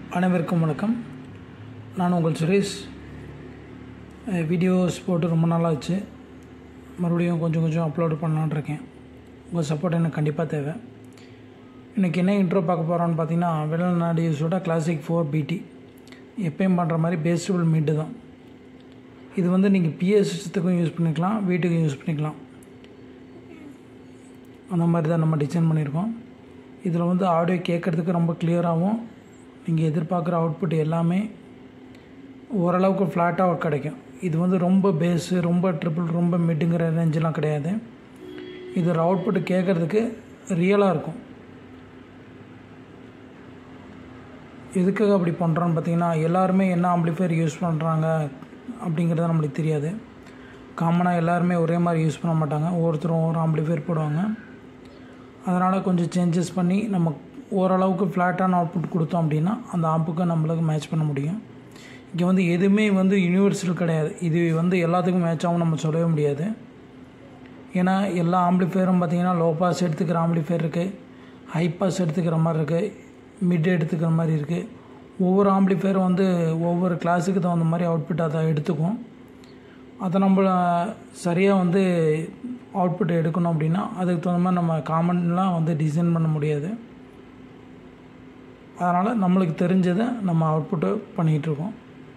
அனைவருக்கும் வணக்கம் நான் உங்கள் சுரேஷ் அஹ் வீடியோஸ் போட்டு ரொம்ப நாளாச்சு மறுபடியும் கொஞ்சம் கொஞ்சம் அப்லோடு பண்ணலான்னு இருக்கேன் உங்கள் சப்போர்ட் எனக்கு கண்டிப்பாக தேவை இன்றைக்கி என்ன இன்ட்ரோ பார்க்க போகிறோன்னு பார்த்தீங்கன்னா வெளிநாடு யூஸோட கிளாசிக் ஃபோர் பிடி எப்பயும் பண்ணுற மாதிரி பேஸ்டபிள் மிட்டு தான் இது வந்து நீங்கள் பிஎஸ் சிஸ்டத்துக்கும் யூஸ் பண்ணிக்கலாம் வீட்டுக்கும் யூஸ் பண்ணிக்கலாம் அந்த மாதிரி தான் நம்ம டிசைன் பண்ணியிருக்கோம் இதில் வந்து ஆடியோ கேட்குறதுக்கு ரொம்ப கிளியராகவும் நீங்கள் எதிர்பார்க்குற அவுட்புட் எல்லாமே ஓரளவுக்கு ஃப்ளாட்டாக கிடைக்கும் இது வந்து ரொம்ப பேஸு ரொம்ப ட்ரிபிள் ரொம்ப மிட்டுங்கிற ரேஞ்செலாம் கிடையாது இது ஒரு அவுட்புட் கேட்குறதுக்கு ரியலாக இருக்கும் எதுக்காக அப்படி பண்ணுறோன்னு பார்த்தீங்கன்னா எல்லாருமே என்ன ஆம்பிளிஃபையர் யூஸ் பண்ணுறாங்க அப்படிங்கிறது நம்மளுக்கு தெரியாது காமனாக எல்லாருமே ஒரே மாதிரி யூஸ் பண்ண மாட்டாங்க ஒவ்வொருத்தரும் ஒரு ஆம்பிளிஃபையர் போடுவாங்க அதனால் கொஞ்சம் சேஞ்சஸ் பண்ணி நம்ம ஓரளவுக்கு ஃப்ளாட்டான அவுட்புட் கொடுத்தோம் அப்படின்னா அந்த ஆம்புக்கு நம்மளுக்கு மேட்ச் பண்ண முடியும் இங்கே வந்து எதுவுமே வந்து யூனிவர்சல் கிடையாது இது வந்து எல்லாத்துக்கும் மேட்ச் ஆகும் நம்ம சொல்லவே முடியாது ஏன்னா எல்லா ஆம்பிளிஃபையரும் பார்த்திங்கன்னா லோ பாஸ் எடுத்துக்கிற ஆம்பிளிஃபையர் இருக்குது ஹை பாஸ் எடுத்துக்கிற மாதிரி இருக்குது மிட் எடுத்துக்கிற மாதிரி இருக்குது ஒவ்வொரு ஆம்பிளிஃபையரும் வந்து ஒவ்வொரு கிளாஸுக்கு தகுந்த மாதிரி அவுட்புட் அதை எடுத்துக்கும் அதை நம்ம சரியாக வந்து அவுட்புட் எடுக்கணும் அப்படின்னா அதுக்கு தகுந்த மாதிரி நம்ம காமன்லாம் வந்து டிசைன் பண்ண முடியாது அதனால் நம்மளுக்கு தெரிஞ்சதை நம்ம அவுட்புட்டு பண்ணிகிட்ருக்கோம்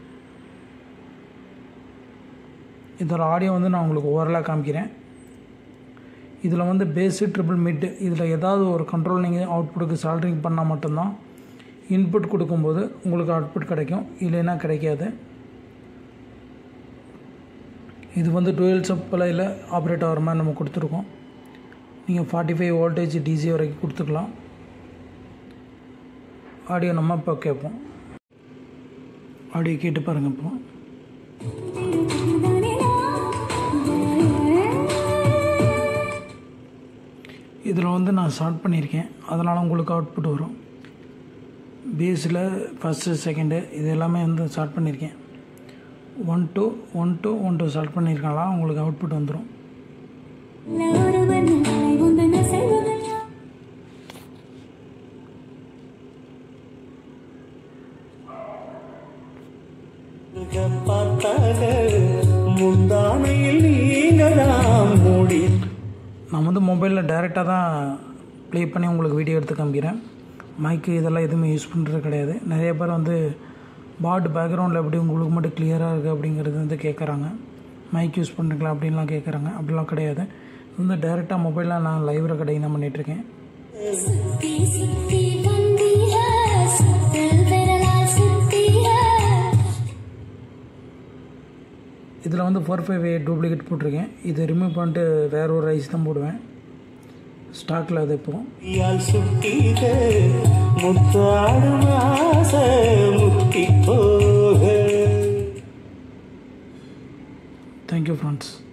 இதோட ஆடியோ வந்து நான் உங்களுக்கு ஓரலாக காமிக்கிறேன் இதில் வந்து பேஸு ட்ரிபிள் மிட்டு இதில் ஏதாவது ஒரு கண்ட்ரோல் நீங்கள் அவுட்புட்டுக்கு சால்ட்ரிங் பண்ணால் மட்டும்தான் இன்புட் கொடுக்கும்போது உங்களுக்கு அவுட்புட் கிடைக்கும் இல்லைன்னா கிடைக்காது இது வந்து டுவெல் சப்ளையில் ஆப்ரேட் ஆகிற மாதிரி நம்ம கொடுத்துருக்கோம் நீங்கள் ஃபார்ட்டி ஃபைவ் வோல்டேஜ் டிசி வரைக்கும் கொடுத்துக்கலாம் ஆடியோ நம்ம இப்போ கேட்போம் ஆடியோ கேட்டு பாருங்கள் இப்போ இதில் வந்து நான் ஸ்டார்ட் பண்ணியிருக்கேன் அதனால் உங்களுக்கு அவுட்புட் வரும் பேஸில் ஃபஸ்ட்டு செகண்டு இது எல்லாமே வந்து ஸ்டார்ட் பண்ணியிருக்கேன் one two one two one two start பண்ணியிருக்காங்களா உங்களுக்கு அவுட்புட் வந்துடும் பார்த்தாக முந்தானையில் நீங்களாம் மூடி நான் வந்து மொபைலில் டைரெக்டாக தான் ப்ளே பண்ணி உங்களுக்கு வீடியோ எடுத்து காமிக்கிறேன் மைக்கு இதெல்லாம் எதுவுமே யூஸ் பண்ணுறது கிடையாது நிறைய பேர் வந்து பாட் பேக்ரவுண்டில் எப்படி உங்களுக்கு மட்டும் கிளியராக இருக்குது அப்படிங்கிறது வந்து கேட்குறாங்க மைக் யூஸ் பண்ணுறீங்களா அப்படின்லாம் கேட்குறாங்க அப்படிலாம் கிடையாது இது வந்து டைரெக்டாக மொபைலில் நான் லைவ் ரெக்கார்டிங் தான் பண்ணிகிட்ருக்கேன் सुत्ती सुत्ती बंदी है सुतल विरला सुत्ती है இதில் வந்து ஃபோர் ஃபைவ் டூப்ளிகேட் போட்டிருக்கேன் இதை ரிமூவ் பண்ணிட்டு வேற ஒரு ரைஸ் தான் போடுவேன் ஸ்டாக்கில் அது இப்போ யால் சுட்டிக முத்தாடும் ஆசை முத்தி போக தேங்க்யூ ஃப்ரெண்ட்ஸ்